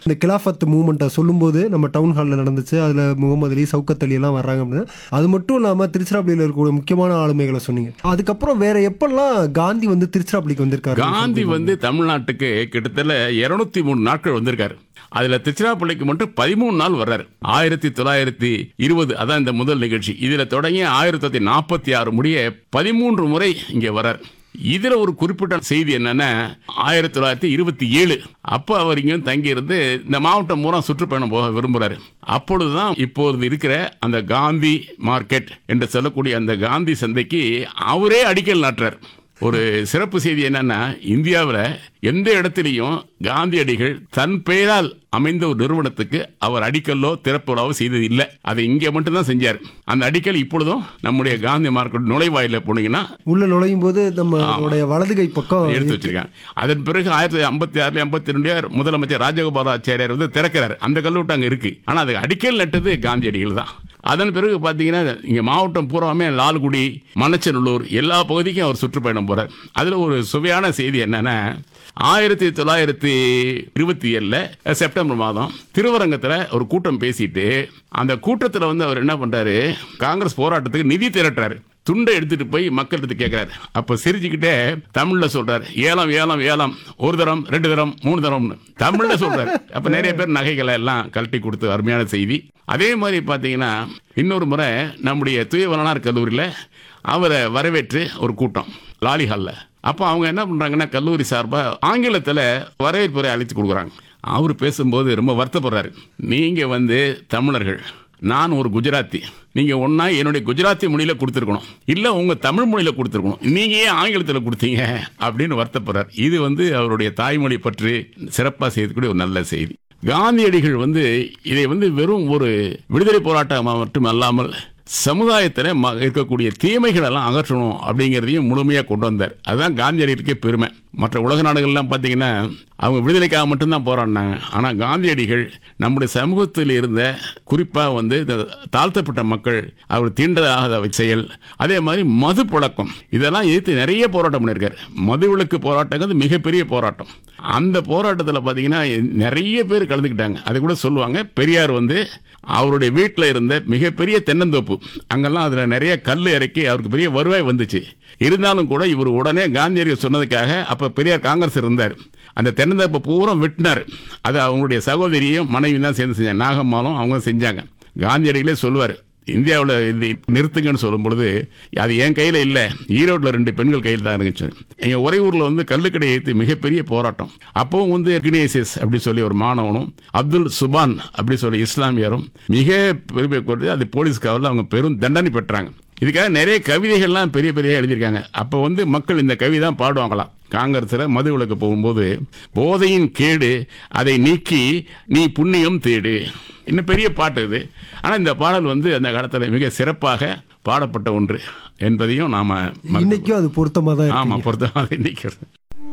இந்த கிலாஃபத் மூமெண்ட்டை சொல்லும்போது நம்ம டவுன் ஹாலில் நடந்துச்சு அதில் முகமது அலி சவுக்கத் அலி எல்லாம் வர்றாங்க அப்படின்னு அது மட்டும் இல்லாமல் திருச்சிராப்பள்ளியில் இருக்கக்கூடிய முக்கியமான ஆளுமைகளை சொன்னீங்க அதுக்கப்புறம் வேற எப்பெல்லாம் காந்தி வந்து திருச்சிராப்பள்ளிக்கு வந்திருக்காரு காந்தி வந்து தமிழ்நாட்டுக்கு கிட்டத்தட்ட இருநூத்தி மூணு நாட்கள் வந்திருக்காரு அதுல திருச்சிராப்பள்ளிக்கு மட்டும் பதிமூணு நாள் வர்றாரு ஆயிரத்தி தொள்ளாயிரத்தி இருபது அதான் இந்த முதல் நிகழ்ச்சி இதுல தொடங்கி ஆயிரத்தி தொள்ளாயிரத்தி நாற்பத்தி ஆறு முடிய பதிமூன்று முறை இங்க வர்றார் இதுல ஒரு குறிப்பிட்ட செய்தி என்னன்னா ஆயிரத்தி தொள்ளாயிரத்தி இருபத்தி ஏழு அப்போ அவர் இங்கே தங்கி இருந்து இந்த மாவட்டம் பூரா சுற்றுப்பயணம் போக விரும்புறாரு அப்பொழுதுதான் இப்போது இருக்கிற அந்த காந்தி மார்க்கெட் என்று சொல்லக்கூடிய அந்த காந்தி சந்தைக்கு அவரே அடிக்கல் நாட்டுறார் ஒரு சிறப்பு செய்தி என்னன்னா இந்தியாவில் எந்த இடத்திலையும் காந்தியடிகள் தன் பெயரால் அமைந்த ஒரு நிறுவனத்துக்கு அவர் அடிக்கல்லோ திறப்புலாவோ செய்தது இல்லை அதை இங்கே மட்டும்தான் செஞ்சார் அந்த அடிக்கல் இப்பொழுதும் நம்முடைய காந்தி மார்க்கெட் நுழைவாயில போனீங்கன்னா உள்ள நுழையும் போது நம்மளுடைய வலது கை பக்கம் எடுத்து வச்சிருக்காங்க அதன் பிறகு ஆயிரத்தி தொள்ளாயிரத்தி ஐம்பத்தி ஆறுல ஐம்பத்தி ரெண்டு முதலமைச்சர் ராஜகோபாலாச்சாரியார் வந்து திறக்கிறார் அந்த கல்லூட்டு அங்க இருக்கு ஆனா அது அடிக்கல் நட்டது காந்தியடிகள் தான் அதன் பிறகு பார்த்தீங்கன்னா இங்க மாவட்டம் பூராமே லால்குடி மணச்சநல்லூர் எல்லா பகுதிக்கும் அவர் சுற்றுப்பயணம் போறார் அதுல ஒரு சுவையான செய்தி என்னன்னா ஆயிரத்தி தொள்ளாயிரத்தி இருபத்தி ஏழுல செப்டம்பர் மாதம் திருவரங்கத்தில் ஒரு கூட்டம் பேசிட்டு அந்த கூட்டத்தில் வந்து அவர் என்ன பண்றாரு காங்கிரஸ் போராட்டத்துக்கு நிதி திரட்டுறாரு துண்டை எடுத்துட்டு போய் மக்கள்கிட்ட கேட்கிறாரு அப்ப சிரிச்சுக்கிட்டே தமிழ்ல சொல்றாரு ஏலம் ஏலம் ஏலம் ஒரு தரம் ரெண்டு தரம் மூணு தரம்னு தமிழ்ல சொல்றாரு அப்ப நிறைய பேர் நகைகளை எல்லாம் கழட்டி கொடுத்து அருமையான செய்தி அதே மாதிரி பாத்தீங்கன்னா இன்னொரு முறை நம்முடைய தூய வளனார் கல்லூரியில் அவரை வரவேற்று ஒரு கூட்டம் லாலி ஹால்ல அப்போ அவங்க என்ன பண்றாங்கன்னா கல்லூரி சார்பா ஆங்கிலத்தில் வரவேற்புரை அழைத்து கொடுக்குறாங்க அவர் பேசும்போது ரொம்ப வருத்தப்படுறாரு நீங்க வந்து தமிழர்கள் நான் ஒரு குஜராத்தி நீங்க ஒன்னா என்னுடைய குஜராத்தி மொழியில கொடுத்துருக்கணும் இல்ல உங்க தமிழ் மொழியில கொடுத்துருக்கணும் நீங்க ஏன் ஆங்கிலத்துல கொடுத்தீங்க அப்படின்னு வருத்தப்படுறார் இது வந்து அவருடைய தாய்மொழி பற்றி சிறப்பா செய்யக்கூடிய ஒரு நல்ல செய்தி காந்தியடிகள் வந்து இதை வந்து வெறும் ஒரு விடுதலை போராட்டமாக மட்டும் அல்லாமல் சமுதாயத்தில் ம- இருக்கக்கூடிய தீமைகள் எல்லாம் அகற்றணும் அப்படிங்கிறதையும் முழுமையாக கொண்டு வந்தார் அதுதான் காந்தியடிகளுக்கே பெருமை மற்ற உலக நாடுகள்லாம் பார்த்தீங்கன்னா அவங்க விடுதலைக்காக மட்டும்தான் போராடினாங்க ஆனால் காந்தியடிகள் நம்முடைய சமூகத்தில் இருந்த குறிப்பாக வந்து இந்த தாழ்த்தப்பட்ட மக்கள் அவர் தீண்டதாகாத செயல் அதே மாதிரி மது புழக்கம் இதெல்லாம் எதிர்த்து நிறைய போராட்டம் பண்ணியிருக்காரு மது விலக்கு போராட்டங்கிறது மிகப்பெரிய போராட்டம் அந்த போராட்டத்தில் பார்த்தீங்கன்னா நிறைய பேர் கலந்துக்கிட்டாங்க அதை கூட சொல்லுவாங்க பெரியார் வந்து அவருடைய வீட்டில் இருந்த மிகப்பெரிய தென்னந்தோப்பு அங்கெல்லாம் அதில் நிறைய கல் இறக்கி அவருக்கு பெரிய வருவாய் வந்துச்சு இருந்தாலும் கூட இவர் உடனே காந்தியடிகள் சொன்னதுக்காக அப்போ பெரியார் காங்கிரஸ் இருந்தார் அந்த தென்னந்தோப்பை பூரா வெட்டினார் அது அவங்களுடைய சகோதரியும் மனைவியும் தான் சேர்ந்து செஞ்சாங்க நாகம்மாலும் அவங்க செஞ்சாங்க காந்தியடிகளே சொல்லுவார் இந்தியாவில் இது நிறுத்துங்கன்னு சொல்லும் பொழுது அது என் கையில் இல்லை ஈரோட்டில் ரெண்டு பெண்கள் கையில் தான் இருந்துச்சு எங்கள் ஒரே ஊரில் வந்து கல்லுக்கடை ஏற்றி மிகப்பெரிய போராட்டம் அப்பவும் வந்து கினேசியஸ் அப்படி சொல்லி ஒரு மாணவனும் அப்துல் சுபான் அப்படி சொல்லி இஸ்லாமியரும் மிக பெருமை கொண்டு அது போலீஸ் காவலில் அவங்க பெரும் தண்டனை பெற்றாங்க இதுக்காக நிறைய கவிதைகள்லாம் பெரிய பெரிய எழுதியிருக்காங்க அப்போ வந்து மக்கள் இந்த கவி தான் பாடுவாங்களாம் காங்கிரஸில் மது விளக்கு போகும்போது போதையின் கேடு அதை நீக்கி நீ புண்ணியம் தேடு இன்னும் பெரிய பாட்டு இது ஆனால் இந்த பாடல் வந்து அந்த காலத்தில் மிக சிறப்பாக பாடப்பட்ட ஒன்று என்பதையும் நாம இன்னைக்கும் அது பொருத்தமாக தான் இருக்கு ஆமா பொருத்தமாக நிற்கிறது